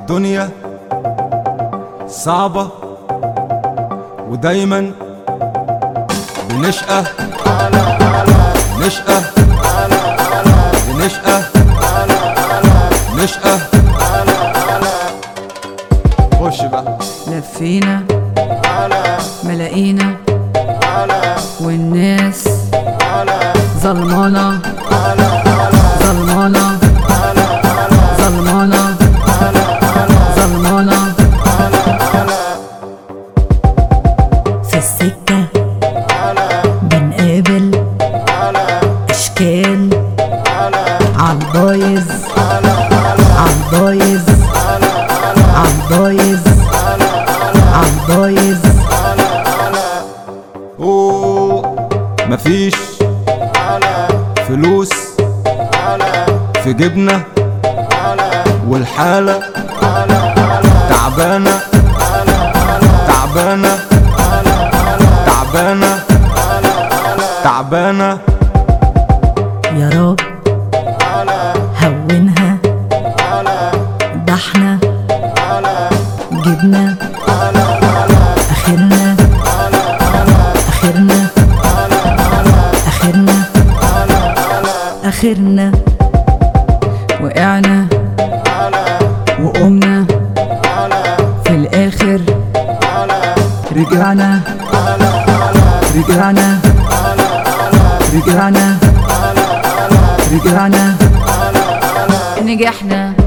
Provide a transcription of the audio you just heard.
الدنيا صعبة ودايما بنشقى نشقى بنشقى نشقى خش بقى لفينا ملاقينا والناس ظلمانة ظلمانة ظلمانة ظلمانة في السكة بنقابل أشكال عالبايظ عالبايظ عالبايظ عالبايظ اوه مفيش فلوس في جيبنا والحالة تعبانة تعبانة تعبانة تعبانة يا رب هونها ده احنا جبنا اخرنا اخرنا اخرنا اخرنا وقعنا وقمنا في الآخر رجعنا رجعنا رجعنا رجعنا نجحنا